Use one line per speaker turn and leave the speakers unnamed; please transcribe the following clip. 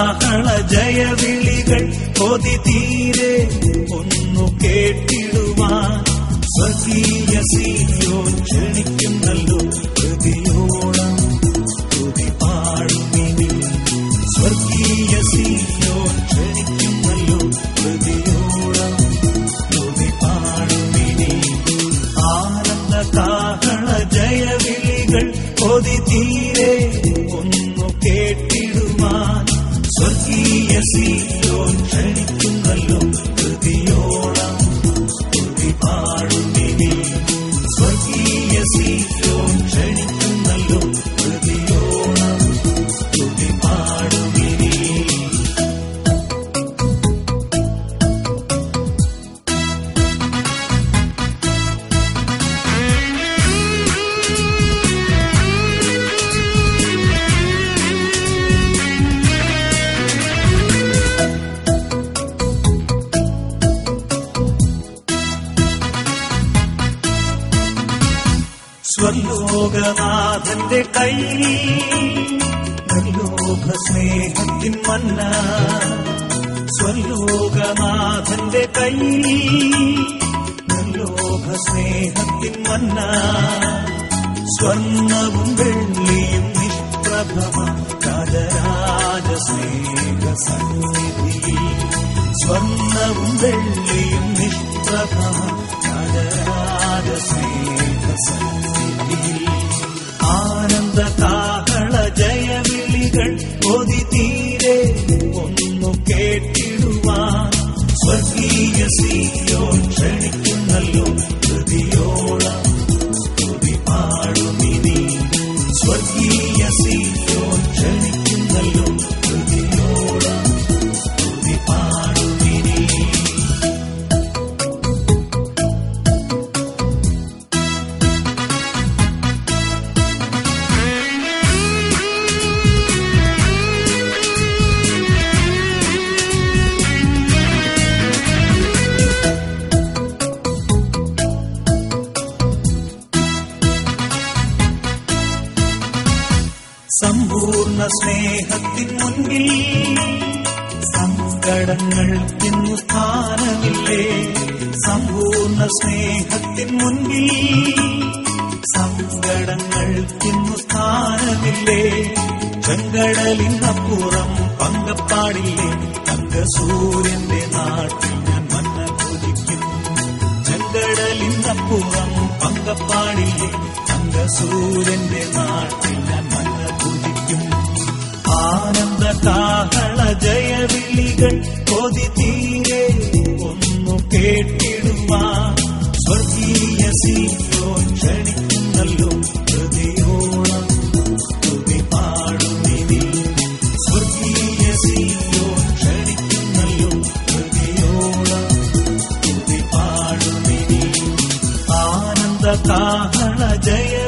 കാഹള ജയവിളികൾ കൊതി തീരെ ഒന്നു കേട്ടിടുവാൻ സ്വർഗീയ സീയോ ക്ഷണിക്കുന്നല്ലോ ഹൃദയോളം തുതി പാടുമിനി സ്വർഗീയ സീയോ ക്ഷണിക്കുന്നല്ലോ ഹൃദയോളം തുതി പാടുമിനി ആനന്ദ കാഹള ജയവിളികൾ കൊതി തീരെ ഒന്നു കേട്ടിടുവാൻ സ്വർഗീയ സീയോ ക്ഷണിക്കുന്നല്ലോ ഹൃദയോളം സ്തുതി പാടുമിനി സ്വർഗീയ സീയോ ക്ഷണിക്കുന്നല്ലോ ഹൃദയോളം സ്തുതി പാടുമിനി സ്വലോകനാഥന്റെ കയ്യിൽ നിർലോഭ സ്നേഹത്തിൻ മന്ന സ്വലോകനാഥന്റെ കയ്യിൽ നിർലോഭ സ്നേഹത്തിൻ മന്ന സ്വർണവും വെള്ളിയും നിഷ്പ്രഭമ രാജരാജ സ്നേഹ സന്നിധി സ്വർണവും വെള്ളിയും നിഷ്പ്രഭമ രാജരാജ സ്നേഹ സന്നിധി ആനന്ദ കാഹള ജയവിളികൾ കൊതി തീരെ ഒന്നു കേട്ടിടുവാൻ സ്വർഗീയ സീയോ ക്ഷണിക്കുന്നല്ലോ ഹൃദയോളം സ്തുതി പാടുമിനി സ്വർഗീയ സീയോ ക്ഷണിക്കുന്നല്ലോ ഹൃദയോളം സ്തുതി പാടുമിനി സമ്പൂർണ്ണ സ്നേഹത്തിൻ മുൻപിൽ സങ്കടങ്ങൾക്കിന്നു സ്ഥാനമില്ലേ സമ്പൂർണ്ണ സ്നേഹത്തിൻ മുൻപിൽ സങ്കടങ്ങൾക്കിന്നു സ്ഥാനമില്ലേ ചെങ്കടലിനപ്പുറം പങ്കപ്പാടില്ലേ തങ്കസൂര്യന്റെ നാട്ടിൽ ഞാൻ മന്ന പൂജിക്കും ചെങ്കടലിനപ്പുറം പങ്കപ്പാടില്ലേ തങ്കസൂര്യന്റെ നാട്ടിൽ ഞാൻ മന്ന പൂജിക്കും ആനന്ദ കാഹള ജയവിളികൾ കൊതി തീരെ ഒന്നു കേട്ടിടുവാൻ സ്വർഗീയ സീയോ ക്ഷണിക്കുന്നല്ലോ ഹൃദയോളം സ്തുതി പാടുമിനി സ്വർഗീയ സീയോ ക്ഷണിക്കുന്നല്ലോ ഹൃദയോളം സ്തുതി പാടുമിനി ആനന്ദ കാഹള ജയ